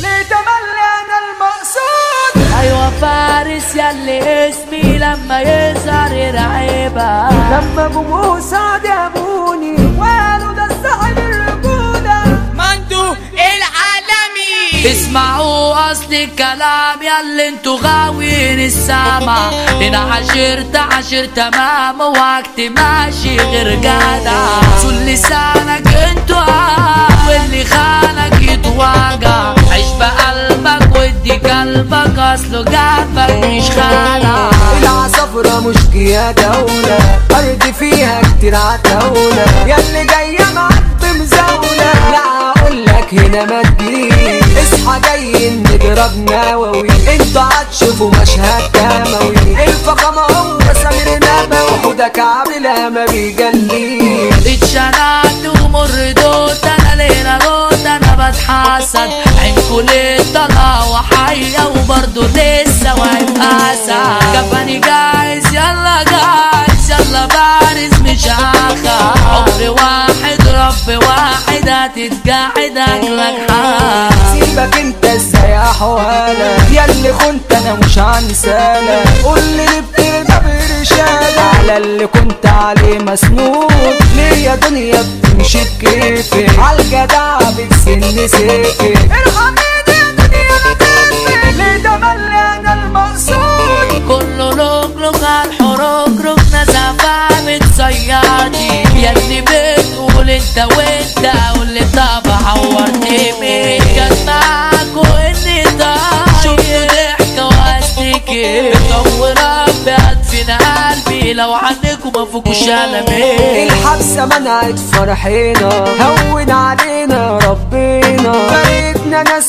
لتملي انا المقصود ايوه فارس ياللي اسمي لما يظهر يرعبها لما جمهور سعد يابوني وقالوا ده الصاحب الرجولة مندو العالمي اسمعوا اصل الكلام ياللي انتوا غاويين السما هنا عشرت عشر تمام وقت ماشي غير جدع سل لسانك انتوا عاد واللي خانك يتواجع عيش بقلبك ودي قلبك اصله جنبك مش خانع العصفرة مش جيا دولة أرض فيها كتير عتاولة ياللي جاية معاك بمزاولة لا أقولك هنا ما تجيش اصحى جاي نضرب نووي انتوا هتشوفوا مشهد دموي الفخامة هو سمير نبوي وحودك عاملها ما بيجليش اتشنقت ومر دوت انا ليلة روت انا بتحسد عين كل طلقة وحية وبرضه لسه واقف اسد كفاني جاهز يلا جاهز يلا بارز مش هخا عمر واحد رب واحد هتتقاعد اكلك حق سيبك انت ازاي يا حوالا ياللي كنت انا مش هنسالك قول لي ليه بترضى برشالة على اللي كنت عليه مسنود ليه يا دنيا بتمشي بكيفك عالجدع بتسن سيفك ارحميني يا دنيا انا تفك ليه ده ملي انا المقصود كله لوك على الحروق ركنا زفا متصيادي يا ابني بتقول انت وانت واللي طب عورتني مين كان معاكوا اني طاير شفتوا ضحكة واستيكي جو ربي هدفن قلبي لو عنكم ما فوقوش قلمين الحبسة منعت فرحنا هون علينا ربنا فرقتنا ناس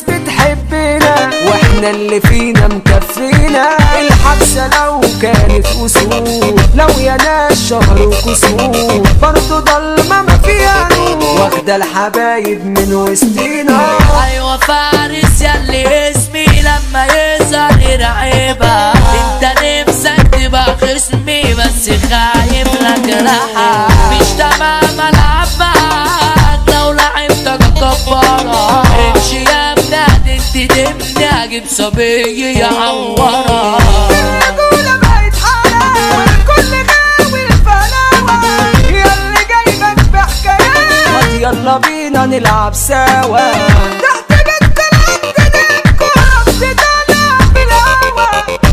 بتحبنا واحنا اللي فينا مكفينا الحبسة لو كانت أصول لو يا ناس شهر وكسور برضه ضلمة ما فيها نور واخدة الحبايب من وسطينا ايوه فارس ياللي اسمي لما يظهر يرعبها انت نفسك تبقى خصمي بس خايف لك راحة مش تمام العب معاك لو لعبتك كبارة امشي يا بلاد انت تبني اجيب صبي يعورها الرجولة بقت حلاوة والكل غاوي الفلاوة ياللي جايبك بحكايات يلا بينا نلعب سوا تحت بيت العد ديكو عبد طالع بالهوا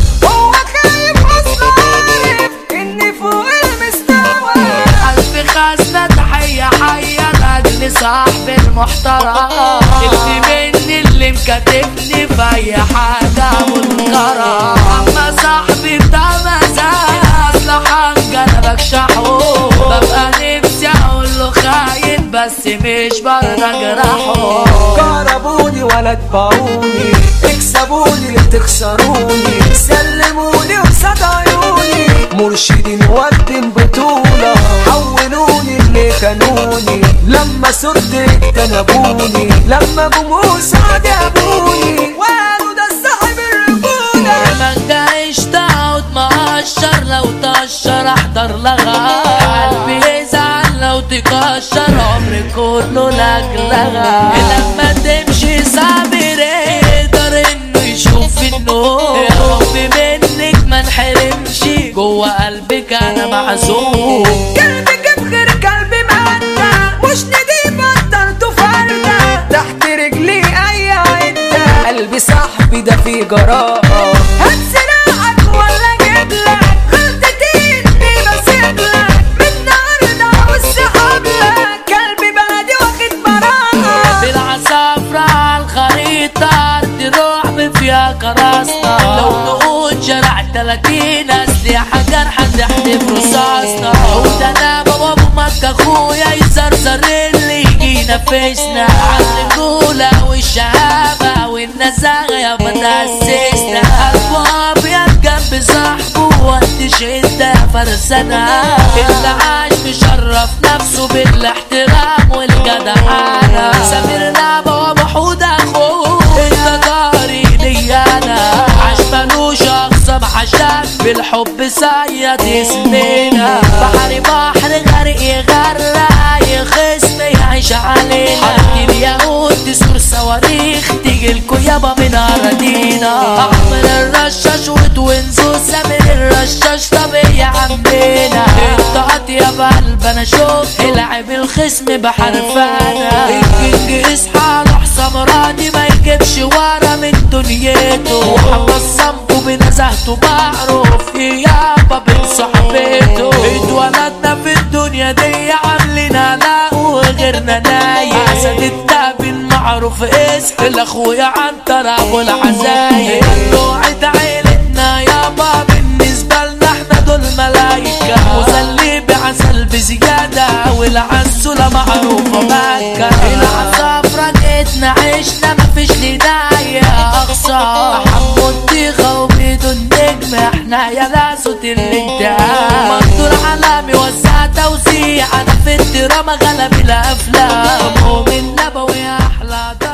هو خايف اصلا عارف اني فوق المستوى ألف خزنة تحية حية لأجل صاحب المحترم اللي مني اللي مكاتبني في أي حاجة منكرة أما صاحبي بتاع مزاج أصل حاجة أنا بكشحه ببقى نفسي أقول له خاين بس مش برضى أجرحه قربوني ولا تباعوني اكسبوني اللي تخسروني سلموني قصاد عيوني مرشدين وقدم بطولة حولوني اللي كانوني لما صرت اجتنبوني لما جمهور سعد ابوني وقالوا ده الصاحب الرجولة ما جايش تقعد مقشر لو تقشر احضر لغا قلبي يزعل لو تكشر عمري كله لك لغا لما تمشي صابر يقدر انه يشوف النور يا رب منك ما انحرمش جوه قلبك انا معزوم قلبك بخير قلبي مهدى مش نديم قدرته فردة تحت رجلي اي عدة قلبي صاحبي ده فيه جراءة هتسرقك ولا اجيبلك غلطتي اني بسيبلك من النهارده عاوز اقابلك قلبي بلدي واخد براءة بالعصافرة على الخريطة تروح فيها كراسنا لو نقول شرع تلاتين أسلحة جرحة تحدف رصاصنا وده أنا بابا أمك أخويا يزرزر اللي يجي ينفسنا عالرجولة والشهامة والنزاهة يا بتأسسنا قلبه أبيض جنب صاحبه وقت شدة فرسنا اللي عاش مشرف نفسه بالاحترام والجدعانة سمير نعبة ومحمود أخوه انت جاري لي أنا عاش ملوش أقسم عشان بالحب صيد اسمنا بحر بحر غرق يغرق يخصم يعيش علينا حد اليهود تسور صواريخ تيجي الكويا يابا من اراضينا احمد الرشاش وتوينزو سامر الرشاش طب يا عمنا انت يا بقلب انا شوف العب الخصم بحرفانا الكينج اصحى روح سمراني ما يجيبش ورا من دنيته محمد صنبه بنزهته معروف يابا بين صحبته اتولدنا في الدنيا دي عاملين علاء وغيرنا نايم اسد التابين معروف اسم الاخويا عنتر ابو العزايم نوعد عيلتنا يابا بالنسبه لنا احنا دول ملايكه مسلي بعسل بزياده والعسوله معروفه مكه العصافرة جيتنا عشنا مفيش لداية اقصى حمو الطيخة وبدون نجم احنا يا لا صوت الانتهاء منظور عالمي وسع توزيع انا في الدراما غلب الافلام مؤمن نبوي احلى